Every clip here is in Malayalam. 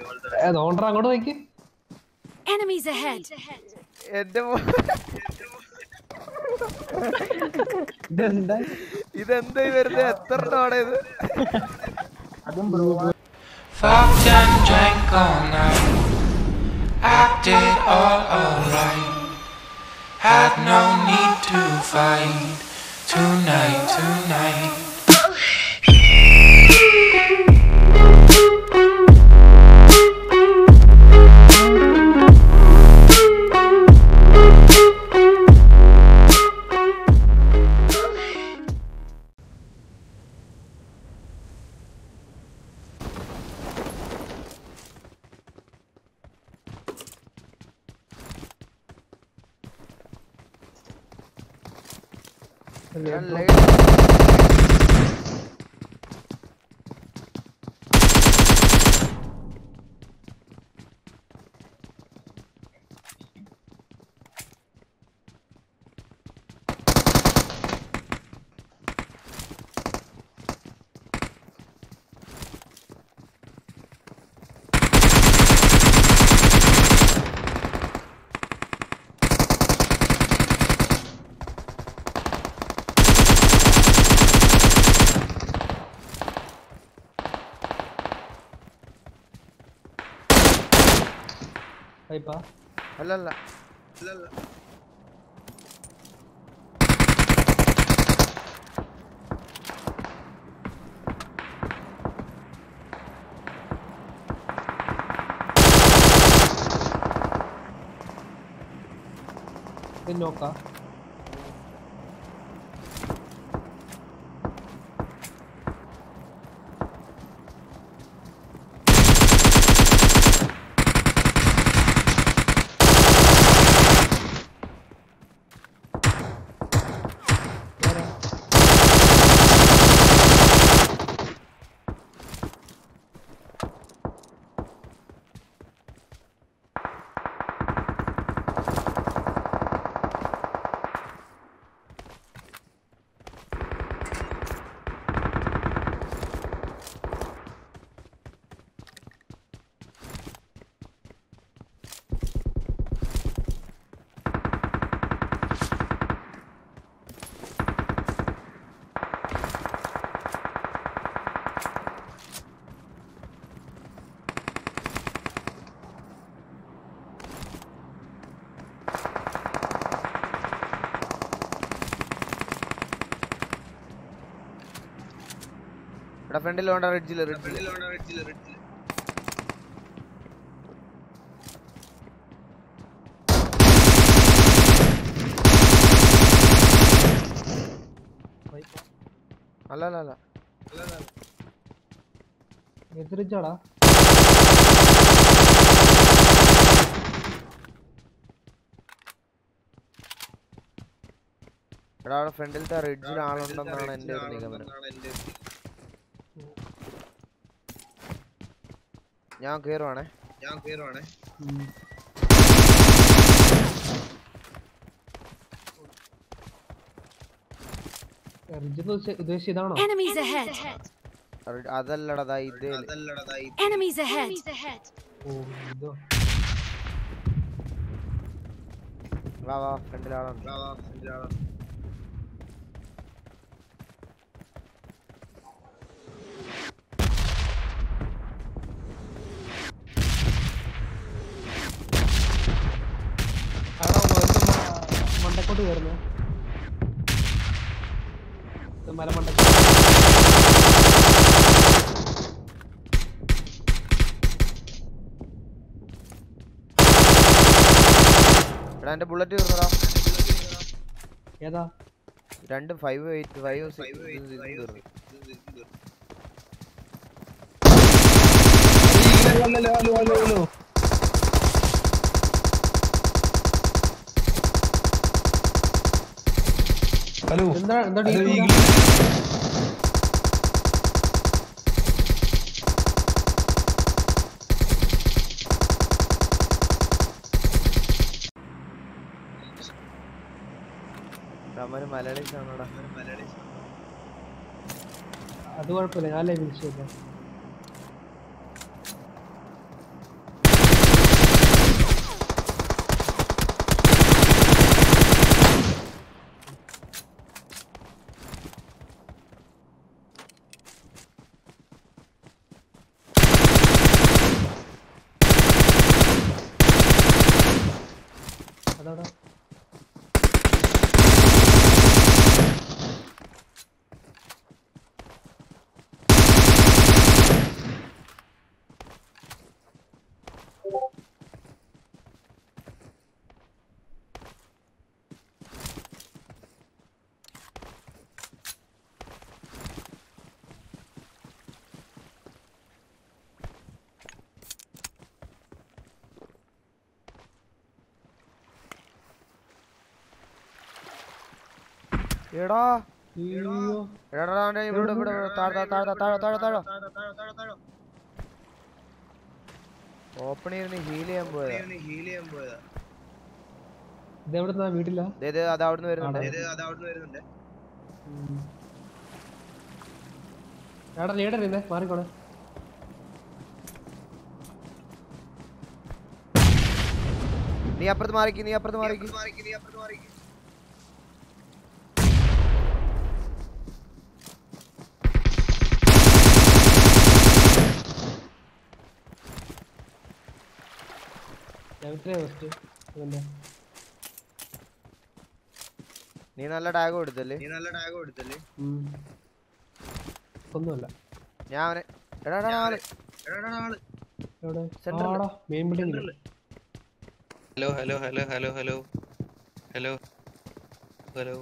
നോണ്ടറ അങ്ങോട്ട് നോക്കി Enemies ahead! എന്റെ മോ- ഇതെന്താ ഇതെന്താ ഈ വരുന്നത് എത്ര എണ്ണമാണ് ഇത് Fucked and drank all night. Acted all alright. Had no need to fight. Tonight, tonight. ഞാൻ late- പൈപ്പാ അല്ലല്ല ഇത് നോക്കാ ഇവിടെ ഫ്രണ്ടിൽ വേണ്ട റിഡ്ജില് റിഡ്ജില് പൈപ്പാ അല്ല അല്ല അല്ല എതിരിച്ചാടാ ഇവിടെ അവിടെ ഫ്രണ്ടിലത്തെ റിഡ്ജിൽ ആളുണ്ടെന്നാണ് എന്റെ ഒരു നിഗമനം ഞാൻ കേറുവാണേ ഞാൻ കേറുവാണേ റിജ് ഉദ്ദേശിച്ച ഇതാണോ Enemies ahead! റി- അതല്ലടാ ദാ ഇതേ Enemies ahead! ഓ ഇതോ വാ വാ ഫ്രണ്ടിൽ ആളുണ്ട് അവിടെ വന്ന് മ- മണ്ടക്കോട്ട് കയറുന്നു ഇത് മല മണ്ടക്കോട്ട് എടാ എന്റെ ബുള്ളറ്റ് തീർന്നടാ ഏതാ രണ്ട് ഫൈവ് എയ്റ്റ് ഫൈവ് തീർന്നു ഹലോ എന്താ എന്താ ഹലോ ഡീൽ ഈഗിൾ അവര് മലയാളീസ് ആണോടാ അത് കുഴപ്പമില്ല ഞാൻ ലൈവ് വിളിച്ചില്ല അതവിടെ എടാ അയ്യോ എടാ എടാ, അവന്റെ ഇവിടെ ഇവിടെ ഇവിടെ, താഴെ താഴെ താഴെ താഴെ താഴെ താഴെ ഓപ്പൺ ചെയ്തിന് ഹീൽ ചെയ്യാൻ പോയതാ ഇതെവിടുന്നാ വീട്ടിലാ ദേ, ദേ, അത് അവിടുന്ന് വരുന്നുണ്ട് ഉം. എടാ ലീഡർ ഇരുന്നേ മാറിക്കോളെ നീ അപ്പുറത്ത് മാറിക്ക് നീ അപ്പുറത്ത് മാറിക്ക് ലെവത്തിലെ ഫസ്റ്റ് ഇവന്റെ നീ നല്ല ടാഗ് കൊടുത്തല്ലേ ഉം. ഒന്നുമല്ല ഞാൻ അവനെ എടാ എടാ ആള് എവിടെ Center ല്. ആടാ മെയിൻ ബിൽഡിംഗിൽ hello hello hello hello hello hello hello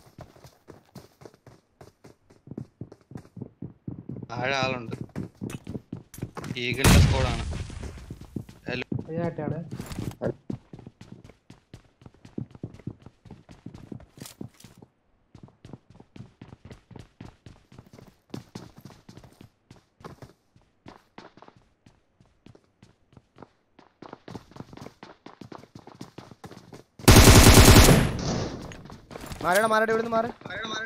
താഴെ ആളുണ്ട് ഈഗിളിന്റെ സ്കോഡാണ് ഹലോ ഞാട്ടാണ് മാറടാ മാറടാ ഇവിടുന്ന് മാറ്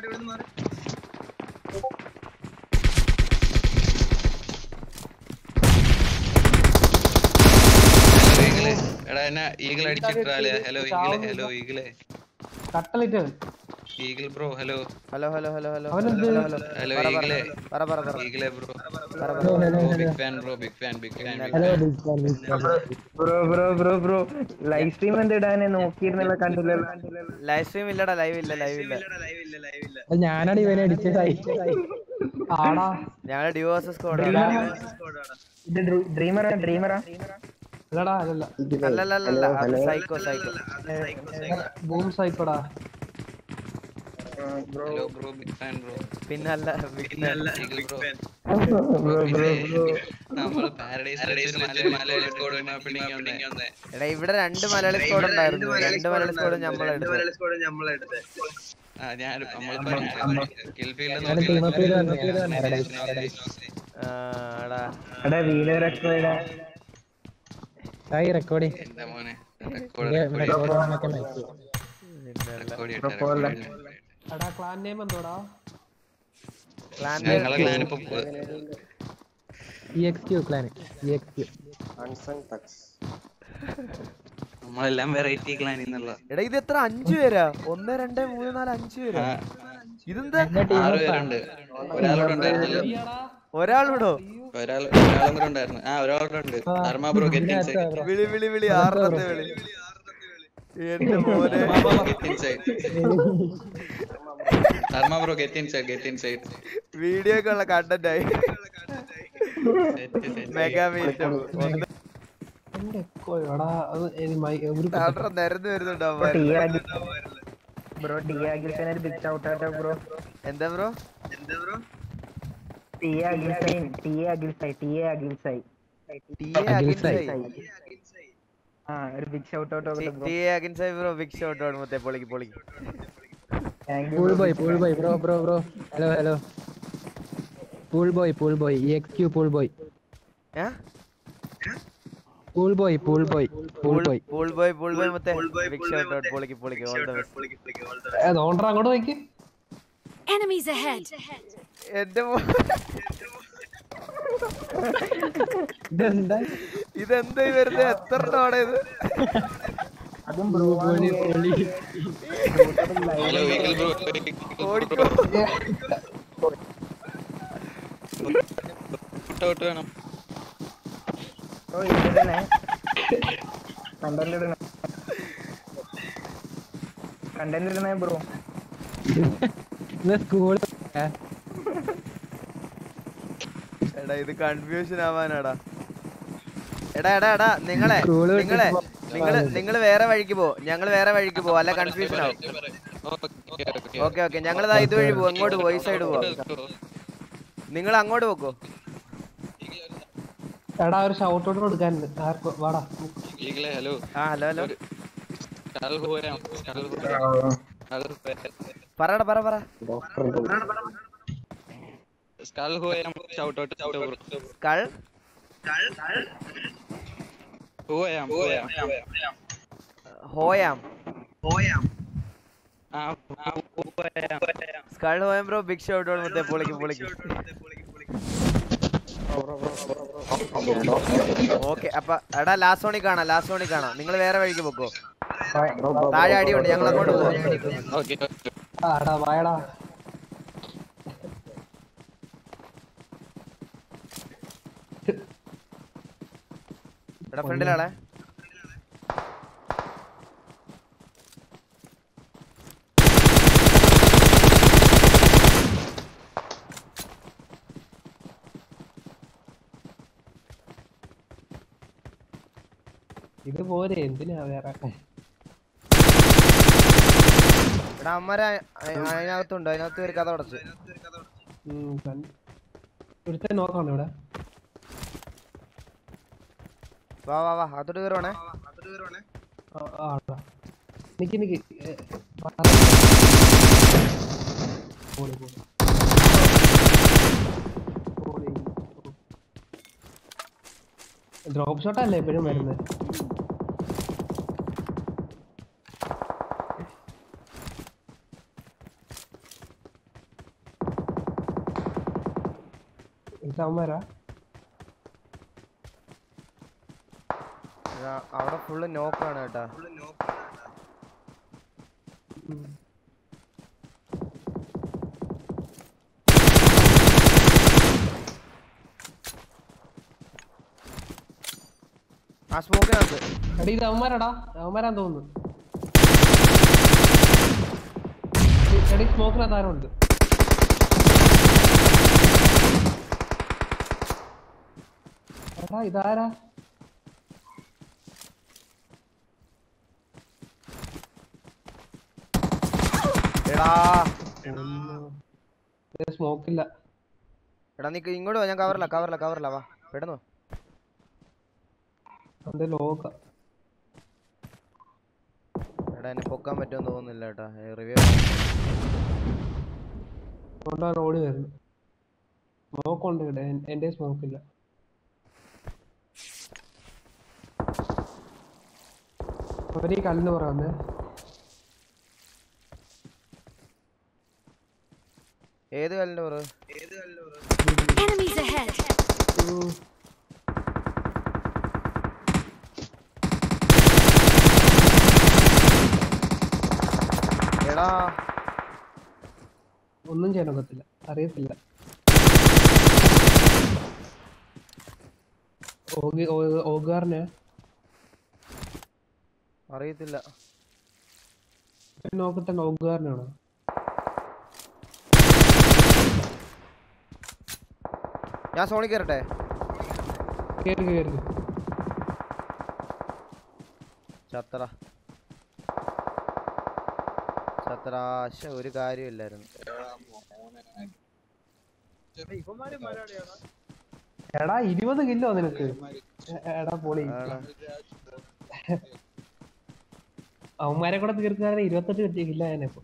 ഹലോ ഈഗിളെ എടാ എന്നെ ഈഗിൾ അടിച്ചിട്ടാലേ ഹലോ ഈഗിളെ ഹലോ ഈഗിളെ കട്ടലിട്ട് eagle bro hello hello hello hello hello അവനെന്ത്? ഹലോ ഹലോ ഹലോ പറ, പറ, ഈഗിളെ പറ പറ പറ ഈഗിളെ ബ്രോ പറ പറ big fan bro big fan big fan bro bro bro bro live stream എന്ത് ഇടാനെ നോക്കിയിരുന്നല്ലോ കണ്ടില്ലല്ലോ ലൈവ് സ്ട്രീം ഇല്ലടാ ലൈവ് ഇല്ല ലൈവ് ഇല്ല ഞാനാണ് ഇവനെ അടിച്ചതായി ആടാ ഞങ്ങളെ ഡിവോഴ്സ് സ്കോഡ് ഇത് ഡ്രീമറാ ഡ്രീമറാ അല്ലടാ അല്ലല്ല അല്ലല്ലല്ല അത് സൈക്കോ സൈക്കോ ബൂം സൈക്കോടാ hello bro big fan bro പിന്നല്ല പിന്നല്ല ഈഗിൾ ബ്രോ പിന്നെ നമ്മള് പാരഡൈസ് മലയാളി സ്കോഡ് വന്നേ എടാ ഇവിടെ രണ്ട് മലയാളി സ്കോഡ് ഉണ്ടായിരുന്നു രണ്ട് മലയാളി സ്കോഡ് നമ്മളെടുത്ത് ആ ഞാൻ നമ്മളിപ്പോ കിൽ ഫീൽഡ് ആ, എടാ എടാ വീഡിയോ റെക്കോർഡ് റെക്കോർഡിംഗ് എന്റെ മോനെ റെക്കോർഡ് റെക്കോർഡ് എടാ ക്ലാൻ നെയിം എന്തോടാ പ്ലാൻ ഞങ്ങളെ ക്ലാൻ ഇപ്പൊ E X Q clan E X Q നമ്മളെല്ലാം വെറൈറ്റി ക്ലാൻ എന്നുള്ള എടാ ഇത് എത്ര അഞ്ചു പേരാ ഒന്ന് രണ്ട് മൂന്ന് നാല് അഞ്ചു പേരാ ഇതെന്താ ആറ് പേരുണ്ട് ഒരാളോട് ഉണ്ടായിരുന്നല്ലോ ഒരാളിവിടോ ഒരാൾ ഒരാളും കൂടെ ഉണ്ടായിരുന്നു ആ ഒരാളുടെ ഉണ്ട് ധർമ്മ ബ്രോ ഗെറ്റ് ഇൻസൈഡ് വിളി വിളി വിളി ആറെണ്ണത്തെ വിളി എന്റെ മോനെ get inside Dharma bro get inside get inside video ഒക്കെ ഉള്ള കണ്ടന്റ് ആയി മെഗാ മീറ്റ് എന്റെ എടാ അത് ഏത് മൈ- ഒരു നിരന്ന് വരുന്നുണ്ട് ടി അവന്മാര്. ബ്രോ ടി അഖിൽസൈൻ ഒരു ബിഗ് ഷൗട്ട് ഔട്ട് ബ്രോ എന്താ ബ്രോ ടി അഖിൽസൈൻ ടി അഖിൽസൈ ടി അഖിൽസൈ ടി എ അഗിൻസായി ആ ഒരു big shout out bro T A അഗിൻസായി ബ്രോ ബിഗ് ഷോട്ട് ആണ് മൊത്തം പൊളിക്ക് പൊളിക്ക് thank you pool boy pool boy bro bro bro hello hello pool boy pool boy E X Q pool boy ഏ pool boy pool boy pool boy pool boy pool boy മൊത്തം ബിഗ് ഷോട്ട് ഔട്ട് പൊളിക്ക് പൊളിക്ക് ഓൾ ദ ബെസ്റ്റ് ഓണ്ടർ അങ്ങോട്ട് നോക്കി Enemies ahead! എന്റെ മോ- ഇതെന്താ ഇതെന്താ ഈ വരുന്നത് എത്ര എണ്ണമാണ് ഇത് അതും ബ്രോ പൊളി പൊളി ഹലോ ഈഗിൾ ബ്രോ ഓടിക്കോ ഔട്ട് വേണം ബ്രോ ഇതിടണേ കണ്ടന്റ് ഇടണേ കണ്ടന്റ് ഇരുന്നേ ബ്രോ ഇന്ന് സ്കൂളിൽ എടാ ഇത് കൺഫ്യൂഷൻ ആവാനാടാ എടാ എടാ എടാ നിങ്ങളെ സ്കൂള് വിട്ട് നിങ്ങളെ ഇപ്പൊ നിങ്ങള് നിങ്ങള് വേറെ വഴിക്ക് പോ ഞങ്ങള് വേറെ വഴിക്ക് പോ അല്ല കൺഫ്യൂഷൻ ആവും ഓക്കെ ഓക്കെ ഓക്കെ ഞങ്ങൾ ഇതാ ഇതുവഴി പോവും അങ്ങോട്ട് പോ ഈ സൈഡ് പോ നിങ്ങൾ അങ്ങോട്ട് പോക്കോ എടാ ഒരു ഷൗട്ട് ഔട്ട് കൊടുക്കാനുണ്ട് ആർക്കോ വാടാ ഈഗിളെ ഹലോ ആ ഹലോ ഹലോ കൽ ഹോയാം കൽ ഹോയാം കൽ പറയടാ പറ പറ സ്കൽ ഹോയാം ഷൗട്ട് ഔട്ട് ഷൗട്ട് ഔട്ട് കൾ ഹോയാം ഹോയാം ഹോയാം ആ ഹോയാം സ്കൾ ഹോയം ബ്രോ ബിഗ് ഷോട്ട് ഔട്ട് മറ്റേ പൊളിക്ക് പൊളിക്ക് ഓക്കെ അപ്പൊ എടാ ലാസ്റ്റ് സോണി കാണാം ലാസ്റ്റ് സോണി കാണാം നിങ്ങൾ വേറെ വഴിക്ക് പോക്കോ താഴെ അടിയുണ്ട് ഞങ്ങൾ അങ്ങോട്ട് പോവാം ഓക്കെ ആടാ വായടാ എടാ ഫ്രണ്ടിലാളെ ഇത് പോരെ എന്തിനാ വേറെ എടാ അമ്മര അതിനകത്തുണ്ട് അതിനകത്ത് ഒരു കഥ അടച്ചു ഉം, കണ്ട്- ഒരുത്തൻ നോക്കാണ് ഇവിടെ വാ വാ വാ അതോട്ട് കയറുവാണേ ആ, ആ, ആടാ. നിക്ക് നിക്ക് ഏ, പോളി, പോളി. പോളി. ഡ്രോപ്പ് ഷോട്ട് അല്ലേ എപ്പോഴും വരുന്നത് അവന്മാരാ എടാ, അവിടെ ഫുള്ള് നോക്കാണ് കേട്ടാ ഉം. ആ സ്മോക്കിനകത്ത് എടി ഇത് അവന്മാരാടാ അവന്മാരാന്ന് തോന്നുന്നു എടി സ്മോക്കിനകത്ത് ആരോ ഉണ്ട് എടാ ഇതാരാ എടാ സ്മോക്കില്ല എടാ നീ ഇങ്ങോട്ട് വാ ഞാൻ കവറില്ല കവറില്ല കവറില്ല വാ പെടുന്നു അവന്റെ ലോക എടാ എന്നെ പൊക്കാൻ പറ്റുമെന്ന് തോന്നുന്നില്ല കേട്ടാ റിവ്യൂ അതുകൊണ്ടാണ് ഓടി വരുന്നത് സ്മോക്ക് ഉണ്ട് ഇവിടെ എൻ- എന്റെ സ്മോക്കില്ല അവര് ഈ കല്ലിന് പറയാന്നേ ഏത് കല്ലിന്റെ പറ Enemies ahead! എടാ ഒന്നും ചെയ്യാൻ ഒക്കത്തില്ല അറിയത്തില്ല ഓഗി- ഓ- ഓഗാറിനെ അറിയത്തില്ല നോക്കട്ടെ ഓഗാറിനാണോ ഞാൻ സോണി കയറട്ടെ കേറി കേറി ചത്ര ചത്ര പക്ഷെ ഒരു കാര്യമില്ലായിരുന്നു എടാ ഇരുപത് കില്ലോ നിനക്ക് എ- എടാ പൊളി ആടാ. അവന്മാരെ കൂടെ തീർക്കാതെ ഇരുപത്തെട്ട് കിട്ടിയ കില്ല ഞാനിപ്പോ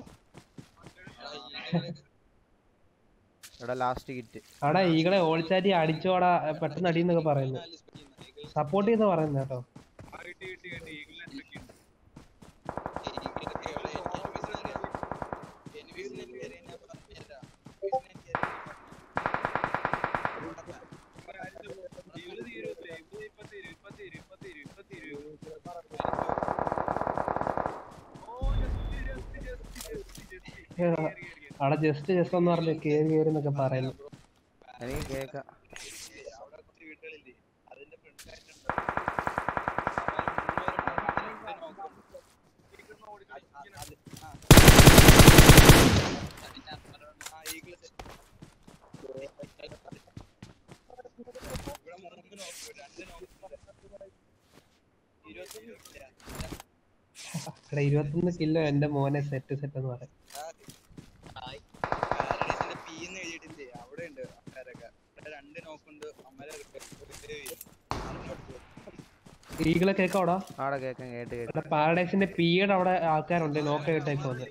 എടാ ലാസ്റ്റ് കിറ്റ് അവിടെ ഈകളെ ഓളിച്ചാറ്റി അടിച്ചോടാ പെട്ടെന്ന് അടിയെന്നൊക്കെ പറയുന്നു സപ്പോർട്ട് ചെയ്ത് പറയുന്നത് കേട്ടോ അവിടെ ജസ്റ്റ് ജസ്റ്റ് ഒന്ന് പറഞ്ഞു കേറി കേറി എന്നൊക്കെ പറയുന്നു എനിക്ക് കേക്കാം എടാ ഇരുപത്തൊന്ന് കിലോ എന്റെ മോനെ സെറ്റ് സെറ്റ് എന്ന് പറയും ഈകളെ കേക്കോടാ അവിടെ കേൾക്കാം കേട്ട് കേട്ട് അവിടെ പാരഡൈസിന്റെ പിയുടെ അവിടെ ആൾക്കാരുണ്ട് നോക്ക കേട്ടേക്ക് വന്ന്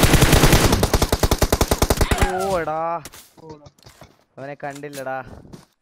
ഓ എടാ അവനെ കണ്ടില്ലടാ